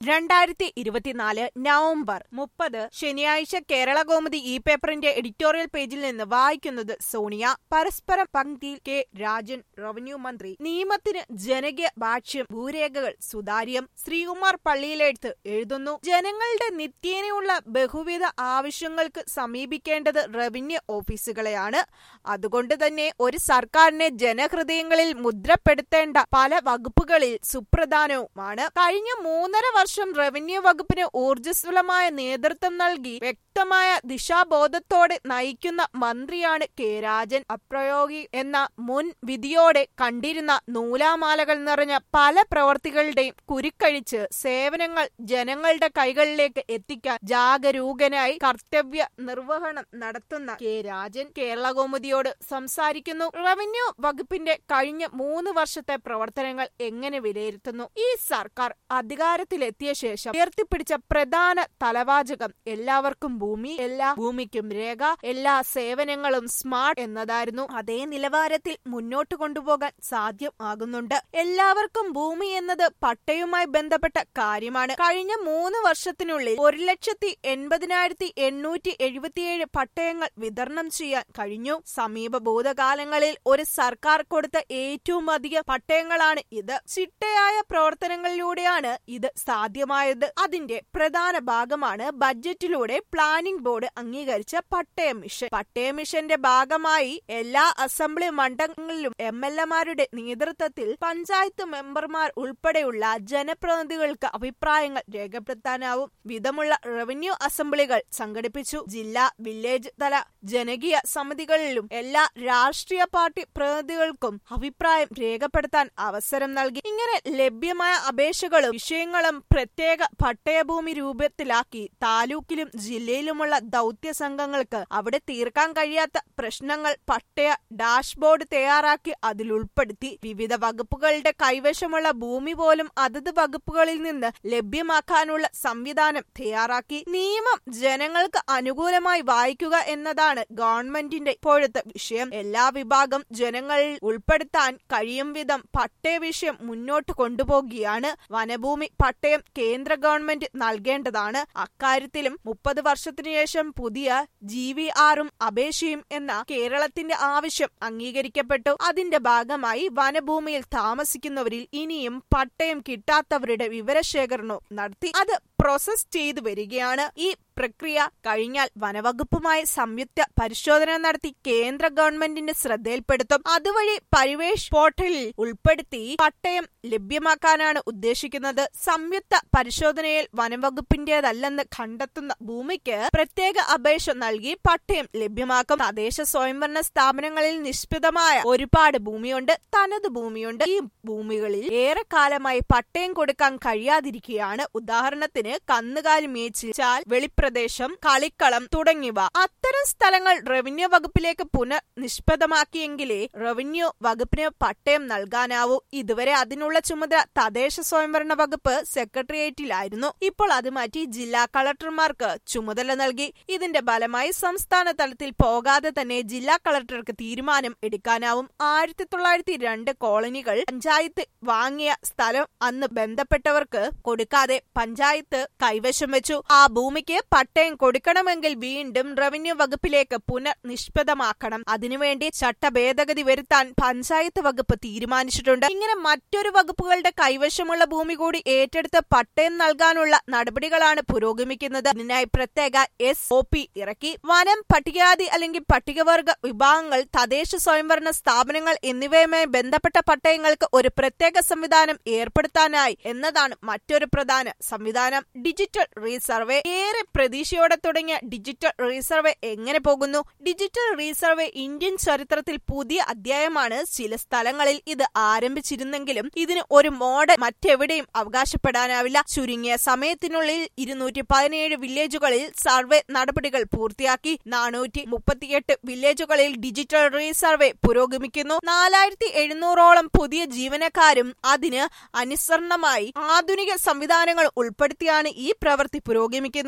രണ്ടായിരത്തി ഇരുപത്തിനാല് നവംബർ മുപ്പത് ശനിയാഴ്ച കേരള കൗമുദി ഇ പേപ്പറിന്റെ എഡിറ്റോറിയൽ പേജിൽ നിന്ന് വായിക്കുന്നത് സോണിയ പരസ്പര പങ്ക്തിയിൽ കെ രാജൻ റവന്യൂ മന്ത്രി നിയമത്തിന് ജനകീയ ഭാഷ്യം ഭൂരേഖകൾ സുതാര്യം ശ്രീകുമാർ പള്ളിയിലെടുത്ത് എഴുതുന്നു ജനങ്ങളുടെ നിത്യേനയുള്ള ബഹുവിധ ആവശ്യങ്ങൾക്ക് സമീപിക്കേണ്ടത് റവന്യൂ ഓഫീസുകളെയാണ് അതുകൊണ്ട് തന്നെ ഒരു സർക്കാരിനെ ജനഹൃദയങ്ങളിൽ മുദ്രപ്പെടുത്തേണ്ട പല വകുപ്പുകളിൽ സുപ്രധാനവുമാണ് കഴിഞ്ഞ മൂന്നര വർഷം റവന്യൂ വകുപ്പിന് ഊർജ്ജസ്വലമായ നേതൃത്വം നൽകി വ്യക്തമായ ദിശാബോധത്തോടെ നയിക്കുന്ന മന്ത്രിയാണ് കെ രാജൻ അപ്രയോഗി എന്ന മുൻ വിധിയോടെ കണ്ടിരുന്ന നൂലാമാലകൾ നിറഞ്ഞ പല പ്രവർത്തികളുടെയും കുരുക്കഴിച്ച് സേവനങ്ങൾ ജനങ്ങളുടെ കൈകളിലേക്ക് എത്തിക്കാൻ ജാഗരൂകനായി കർത്തവ്യ നിർവഹണം നടത്തുന്ന കെ രാജൻ കേരള കൗമുദിയോട് സംസാരിക്കുന്നു റവന്യൂ വകുപ്പിന്റെ കഴിഞ്ഞ മൂന്ന് വർഷത്തെ പ്രവർത്തനങ്ങൾ എങ്ങനെ വിലയിരുത്തുന്നു ഈ സർക്കാർ അധികാരത്തിലെത്തിയ ശേഷം ഉയർത്തിപ്പിടിച്ച പ്രധാന തലവാചകം എല്ലാവർക്കും ഭൂമി എല്ലാ ഭൂമിക്കും രേഖ എല്ലാ സേവനങ്ങളും സ്മാർട്ട് എന്നതായിരുന്നു അതേ നിലവാരത്തിൽ മുന്നോട്ട് കൊണ്ടുപോകാൻ സാധ്യം ആകുന്നുണ്ട് എല്ലാവർക്കും ഭൂമി എന്നത് പട്ടയുമായി ബന്ധപ്പെട്ട കാര്യമാണ് കഴിഞ്ഞ മൂന്ന് വർഷത്തിനുള്ളിൽ ഒരു ലക്ഷത്തി എൺപതിനായിരത്തി എണ്ണൂറ്റി എഴുപത്തിയേഴ് പട്ടയങ്ങൾ വിതരണം ചെയ്യാൻ കഴിഞ്ഞു സമീപ ഭൂതകാലങ്ങളിൽ ഒരു സർക്കാർ കൊടുത്ത ഏറ്റവും അധികം പട്ടയങ്ങളാണ് ഇത് ചിട്ടയായ പ്രവർത്തനങ്ങളിലൂടെയാണ് ഇത് സാധ്യമായത് അതിന്റെ പ്രധാന ഭാഗമാണ് ബഡ്ജറ്റിലൂടെ പ്ലാനിംഗ് ബോർഡ് അംഗീകരിച്ച പട്ടയ മിഷൻ പട്ടയ മിഷന്റെ ഭാഗമായി എല്ലാ അസംബ്ലി മണ്ഡലങ്ങളിലും എം എൽ എമാരുടെ നേതൃത്വത്തിൽ പഞ്ചായത്ത് മെമ്പർമാർ ഉൾപ്പെടെയുള്ള ജനപ്രതിനിധികൾക്ക് അഭിപ്രായങ്ങൾ രേഖപ്പെടുത്താനാവും വിധമുള്ള റവന്യൂ അസംബ്ലികൾ സംഘടിപ്പിച്ചു ജില്ലാ വില്ലേജ് തല ജനകീയ സമിതികളിലും എല്ലാ രാഷ്ട്രീയ പാർട്ടി പ്രതിനിധികൾക്കും അഭിപ്രായം രേഖപ്പെടുത്താൻ അവസരം നൽകി ഇങ്ങനെ ലഭ്യമായ അപേക്ഷകളും വിഷയങ്ങളും പ്രത്യേക പട്ടയഭൂമി രൂപത്തിലാക്കി താലൂക്കിലും ജില്ലയിലുമുള്ള ദൗത്യ സംഘങ്ങൾക്ക് അവിടെ തീർക്കാൻ കഴിയാത്ത പ്രശ്നങ്ങൾ പട്ടയ ഡാഷ്ബോർഡ് തയ്യാറാക്കി അതിൽ ഉൾപ്പെടുത്തി വിവിധ വകുപ്പുകളുടെ കൈവശമുള്ള ഭൂമി പോലും അതത് വകുപ്പുകളിൽ നിന്ന് ലഭ്യമാക്കാനുള്ള സംവിധാനം തയ്യാറാക്കി നിയമം ജനങ്ങൾക്ക് അനുകൂലമായി വായിക്കുക എന്നതാണ് ഗവൺമെന്റിന്റെ ഇപ്പോഴത്തെ വിഷയം എല്ലാ വിഭാഗം ജനങ്ങളിൽ ഉൾപ്പെടുത്താൻ കഴിയും വിധം പട്ടയ വിഷയം മുന്നോട്ട് കൊണ്ടുപോകുകയാണ് വനഭൂമി പട്ടയം കേന്ദ്ര ഗവൺമെന്റ് നൽകേണ്ടതാണ് അക്കാര്യത്തിലും മുപ്പത് വർഷത്തിനു ശേഷം പുതിയ ജി വി ആറും അപേക്ഷയും എന്ന കേരളത്തിന്റെ ആവശ്യം അംഗീകരിക്കപ്പെട്ടു അതിന്റെ ഭാഗമായി വനഭൂമിയിൽ താമസിക്കുന്നവരിൽ ഇനിയും പട്ടയം കിട്ടാത്തവരുടെ വിവരശേഖരണവും നടത്തി അത് പ്രോസസ് ചെയ്തു വരികയാണ് ഈ പ്രക്രിയ കഴിഞ്ഞാൽ വനവകുപ്പുമായി സംയുക്ത പരിശോധന നടത്തി കേന്ദ്ര ഗവൺമെന്റിന്റെ ശ്രദ്ധയിൽപ്പെടുത്തും അതുവഴി പരിവേഷ് പോർട്ടലിൽ ഉൾപ്പെടുത്തി പട്ടയം ലഭ്യമാക്കാനാണ് ഉദ്ദേശിക്കുന്നത് സംയുക്ത പരിശോധനയിൽ വനവകുപ്പിന്റേതല്ലെന്ന് കണ്ടെത്തുന്ന ഭൂമിക്ക് പ്രത്യേക അപേക്ഷ നൽകി പട്ടയം ലഭ്യമാക്കും തദ്ദേശ സ്വയംഭരണ സ്ഥാപനങ്ങളിൽ നിഷ്പിതമായ ഒരുപാട് ഭൂമിയുണ്ട് തനത് ഭൂമിയുണ്ട് ഈ ഭൂമികളിൽ ഏറെക്കാലമായി പട്ടയം കൊടുക്കാൻ കഴിയാതിരിക്കുകയാണ് ഉദാഹരണത്തിന് കന്നുകാലി മേച്ചിച്ചാൽ വെളിപ്രദേശം കളിക്കളം തുടങ്ങിയവ അത്തരം സ്ഥലങ്ങൾ റവന്യൂ വകുപ്പിലേക്ക് പുനർ നിഷ്പദമാക്കിയെങ്കിലേ റവന്യൂ വകുപ്പിന് പട്ടയം നൽകാനാവൂ ഇതുവരെ അതിനുള്ള ചുമതല തദ്ദേശ സ്വയംഭരണ വകുപ്പ് സെക്രട്ടേറിയറ്റിലായിരുന്നു ഇപ്പോൾ അത് മാറ്റി ജില്ലാ കളക്ടർമാർക്ക് ചുമതല നൽകി ഇതിന്റെ ഫലമായി സംസ്ഥാന തലത്തിൽ പോകാതെ തന്നെ ജില്ലാ കളക്ടർക്ക് തീരുമാനം എടുക്കാനാവും ആയിരത്തി തൊള്ളായിരത്തി രണ്ട് കോളനികൾ പഞ്ചായത്ത് വാങ്ങിയ സ്ഥലം അന്ന് ബന്ധപ്പെട്ടവർക്ക് കൊടുക്കാതെ പഞ്ചായത്ത് കൈവശം വെച്ചു ആ ഭൂമിക്ക് പട്ടയം കൊടുക്കണമെങ്കിൽ വീണ്ടും റവന്യൂ വകുപ്പിലേക്ക് പുനർ നിഷ്പദമാക്കണം അതിനുവേണ്ടി ചട്ട ഭേദഗതി വരുത്താൻ പഞ്ചായത്ത് വകുപ്പ് തീരുമാനിച്ചിട്ടുണ്ട് ഇങ്ങനെ മറ്റൊരു വകുപ്പുകളുടെ കൈവശമുള്ള ഭൂമി കൂടി ഏറ്റെടുത്ത് പട്ടയം നൽകാനുള്ള നടപടികളാണ് പുരോഗമിക്കുന്നത് ഇതിനായി പ്രത്യേക എസ് ഒ പി ഇറക്കി വനം പട്ടികജാതി അല്ലെങ്കിൽ പട്ടികവർഗ വിഭാഗങ്ങൾ തദ്ദേശ സ്വയംഭരണ സ്ഥാപനങ്ങൾ എന്നിവയുമായി ബന്ധപ്പെട്ട പട്ടയങ്ങൾക്ക് ഒരു പ്രത്യേക സംവിധാനം ഏർപ്പെടുത്താനായി എന്നതാണ് മറ്റൊരു പ്രധാന സംവിധാനം ഡിജിറ്റൽ റീസർവേ ഏറെ പ്രതീക്ഷയോടെ തുടങ്ങിയ ഡിജിറ്റൽ റീസർവേ എങ്ങനെ പോകുന്നു ഡിജിറ്റൽ റീസർവേ ഇന്ത്യൻ ചരിത്രത്തിൽ പുതിയ അധ്യായമാണ് ചില സ്ഥലങ്ങളിൽ ഇത് ആരംഭിച്ചിരുന്നെങ്കിലും ഇതിന് ഒരു മോഡൽ മറ്റെവിടെയും അവകാശപ്പെടാനാവില്ല ചുരുങ്ങിയ സമയത്തിനുള്ളിൽ ഇരുന്നൂറ്റി പതിനേഴ് വില്ലേജുകളിൽ സർവേ നടപടികൾ പൂർത്തിയാക്കി നാനൂറ്റി മുപ്പത്തിയെട്ട് വില്ലേജുകളിൽ ഡിജിറ്റൽ റീസർവേ പുരോഗമിക്കുന്നു നാലായിരത്തി എഴുന്നൂറോളം പുതിയ ജീവനക്കാരും അതിന് അനുസരണമായി ആധുനിക സംവിധാനങ്ങൾ ഉൾപ്പെടുത്തിയാണ് ഈ പ്രവൃത്തി പുരോഗമിക്കുന്നത് ഇതൊരു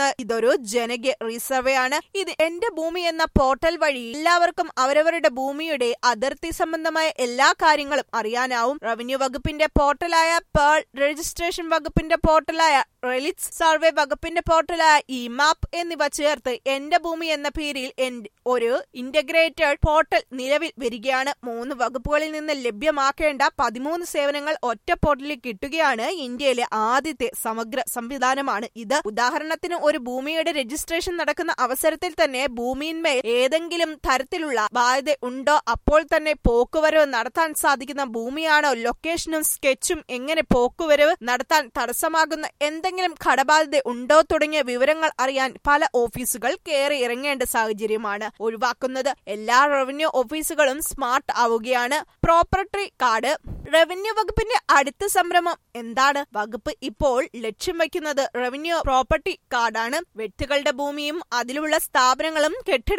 ഒരു ജനകീയ റീസർവേ ആണ് ഇത് എന്റെ ഭൂമി എന്ന പോർട്ടൽ വഴി എല്ലാവർക്കും അവരവരുടെ ഭൂമിയുടെ അതിർത്തി സംബന്ധമായ എല്ലാ കാര്യങ്ങളും അറിയാനാവും റവന്യൂ വകുപ്പിന്റെ പോർട്ടലായ പേൾ രജിസ്ട്രേഷൻ വകുപ്പിന്റെ പോർട്ടലായ റെലിറ്റ്സ് സർവേ വകുപ്പിന്റെ പോർട്ടലായ ഇ മാപ്പ് എന്നിവ ചേർത്ത് എന്റെ ഭൂമി എന്ന പേരിൽ ഒരു ഇന്റഗ്രേറ്റഡ് പോർട്ടൽ നിലവിൽ വരികയാണ് മൂന്ന് വകുപ്പുകളിൽ നിന്ന് ലഭ്യമാക്കേണ്ട പതിമൂന്ന് സേവനങ്ങൾ ഒറ്റ പോർട്ടലിൽ കിട്ടുകയാണ് ഇന്ത്യയിലെ ആദ്യത്തെ സമഗ്ര സംവിധാനമാണ് ഇത് ഉദാഹരണത്തിന് ഒരു ഭൂമിയുടെ രജിസ്ട്രേഷൻ നടക്കുന്ന അവസരത്തിൽ തന്നെ ഭൂമിയിന്മേൽ ഏതെങ്കിലും തരത്തിലുള്ള ബാധ്യത ഉണ്ടോ അപ്പോൾ തന്നെ പോക്കുവരവ് നടത്താൻ സാധിക്കുന്ന ഭൂമിയാണോ ലൊക്കേഷനും സ്കെച്ചും എങ്ങനെ പോക്കുവരവ് നടത്താൻ തടസ്സമാകുന്ന എന്തെങ്കിലും കടബാധ്യത ഉണ്ടോ തുടങ്ങിയ വിവരങ്ങൾ അറിയാൻ പല ഓഫീസുകൾ കയറി ഇറങ്ങേണ്ട സാഹചര്യമാണ് ഒഴിവാക്കുന്നത് എല്ലാ റവന്യൂ ഓഫീസുകളും സ്മാർട്ട് ആവുകയാണ് പ്രോപ്പർട്ടി കാർഡ് റവന്യൂ വകുപ്പിന്റെ അടുത്ത സംരംഭം എന്താണ് വകുപ്പ് ഇപ്പോൾ ലക്ഷ്യം വയ്ക്കുന്നത് റവന്യൂ പ്രോപ്പർട്ടി കാർഡാണ് വ്യക്തികളുടെ ഭൂമിയും അതിലുള്ള സ്ഥാപനങ്ങളും കെട്ടിട